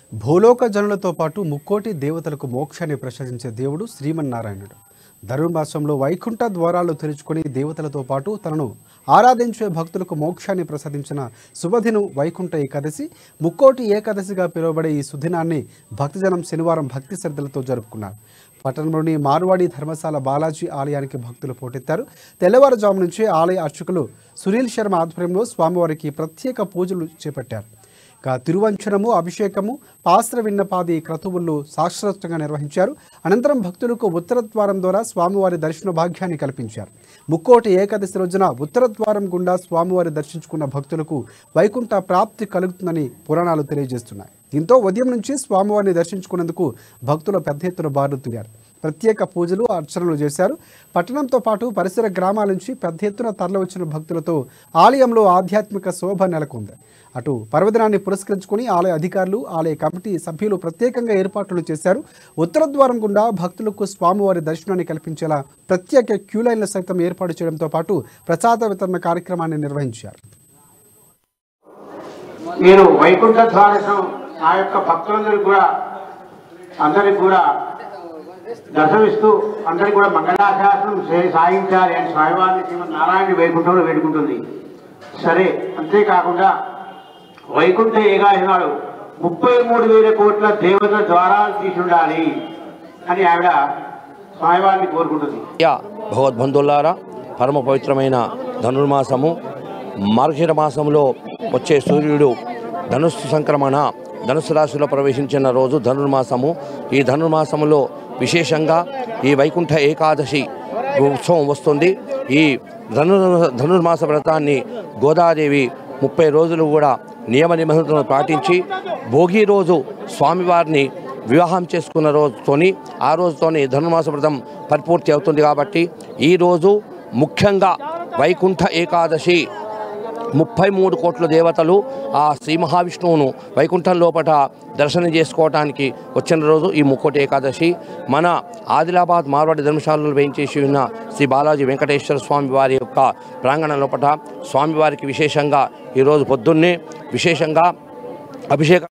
భూలోక జనులతో పాటు ముక్కోటి దేవతలకు మోక్షాన్ని ప్రసాదించే దేవుడు శ్రీమన్నారాయణుడు ధనుర్మాసంలో వైకుంఠ ద్వారాలు తెరుచుకొని దేవతలతో పాటు తనను ఆరాధించే భక్తులకు మోక్షాన్ని ప్రసాదించిన శుభదినం వైకుంఠ ఏకాదశి ముక్కోటి ఏకాదశిగా పిలువబడే ఈ సుదినాన్ని భక్తజనం శనివారం భక్తి శ్రద్ధలతో జరుపుకున్నారు పట్టణంలోని మార్వాడి ధర్మశాల బాలాజీ ఆలయానికి భక్తులు పోటెత్తారు తెల్లవారుజాము నుంచే ఆలయ అర్చకులు సునీల్ శర్మ ఆధ్వర్యంలో స్వామివారికి ప్రత్యేక పూజలు చేపట్టారు ఇక తిరువంచనము అభిషేకము పాస్త్ర విన్నపాది క్రతువులు శాస్త్రోక్తంగా నిర్వహించారు అనంతరం భక్తులకు ఉత్తర ద్వారం ద్వారా స్వామివారి దర్శన భాగ్యాన్ని కల్పించారు ముక్కోటి ఏకాదశి రోజున ఉత్తర ద్వారం గుండా స్వామివారి దర్శించుకున్న భక్తులకు వైకుంఠ ప్రాప్తి కలుగుతుందని పురాణాలు తెలియజేస్తున్నాయి దీంతో ఉదయం నుంచి స్వామివారిని దర్శించుకునేందుకు భక్తులు పెద్ద ఎత్తున బారులు తిరిగారు ప్రత్యేక పూజలు అర్చనలు చేశారు పట్టణంతో పాటు పరిసర గ్రామాల నుంచి పెద్ద ఎత్తున తరలివచ్చిన భక్తులతో ఆలయంలో ఆధ్యాత్మిక శోభ నెలకొంది అటు పర్వదినాన్ని పురస్కరించుకుని ఆలయ అధికారులు ఆలయ కమిటీ సభ్యులు ప్రత్యేకంగా ఏర్పాట్లు చేశారు ఉత్తర ద్వారం గుండా భక్తులకు స్వామివారి దర్శనాన్ని కల్పించేలా ప్రత్యేక క్యూ లైన్ల సైతం ఏర్పాటు చేయడంతో పాటు ప్రసాద వితరణ కార్యక్రమాన్ని నిర్వహించారు నేను వైకుంఠ ద్వారకం ఆ యొక్క భక్తులందరికీ కూడా అందరికి కూడా దర్శనమిస్తూ అందరికి కూడా మంగళాశాసనం సే- సాగించాలి అని స్వామివారిని శ్రీమన్ నారాయణ వైకుంఠంలో వేడుకుంటుంది సరే అంతేకాకుండా వైకుంఠ ఏకాదశి నాడు ముప్పై మూడు వేల కోట్ల దేవతల ద్వారాలు తీసి ఉండాలి అని ఆవిడ స్వామివారిని కోరుకుంటుంది యా భగవద్బంధువులారా పరమ పవిత్రమైన ధనుర్మాసము మార్గశిర మాసంలో వచ్చే సూర్యుడు ధనుస్సు సంక్రమణ ధనుసు రాశిలో ప్రవేశించిన రోజు ధనుర్మాసము ఈ ధనుర్మాసములో విశేషంగా ఈ వైకుంఠ ఏకాదశి ఉత్సవం వస్తుంది ఈ ధను ధనుర్మాస వ్రతాన్ని గోదాదేవి ముప్పై రోజులు కూడా నియమ నిబంధనలను పాటించి భోగి రోజు స్వామివారిని వివాహం చేసుకున్న రోజుతోని ఆ రోజుతోని ధనుర్మాస వ్రతం పరిపూర్తి అవుతుంది కాబట్టి ఈరోజు ముఖ్యంగా వైకుంఠ ఏకాదశి ముప్పై మూడు కోట్ల దేవతలు ఆ శ్రీ మహావిష్ణువును వైకుంఠం లోపట దర్శనం చేసుకోవటానికి వచ్చిన రోజు ఈ ముక్కోటి ఏకాదశి మన ఆదిలాబాద్ మార్వాడి ధర్మశాలలో వేయించేసి ఉన్న శ్రీ బాలాజీ వెంకటేశ్వర స్వామి వారి యొక్క ప్రాంగణం లోపట స్వామివారికి విశేషంగా ఈరోజు పొద్దున్నే విశేషంగా అభిషేక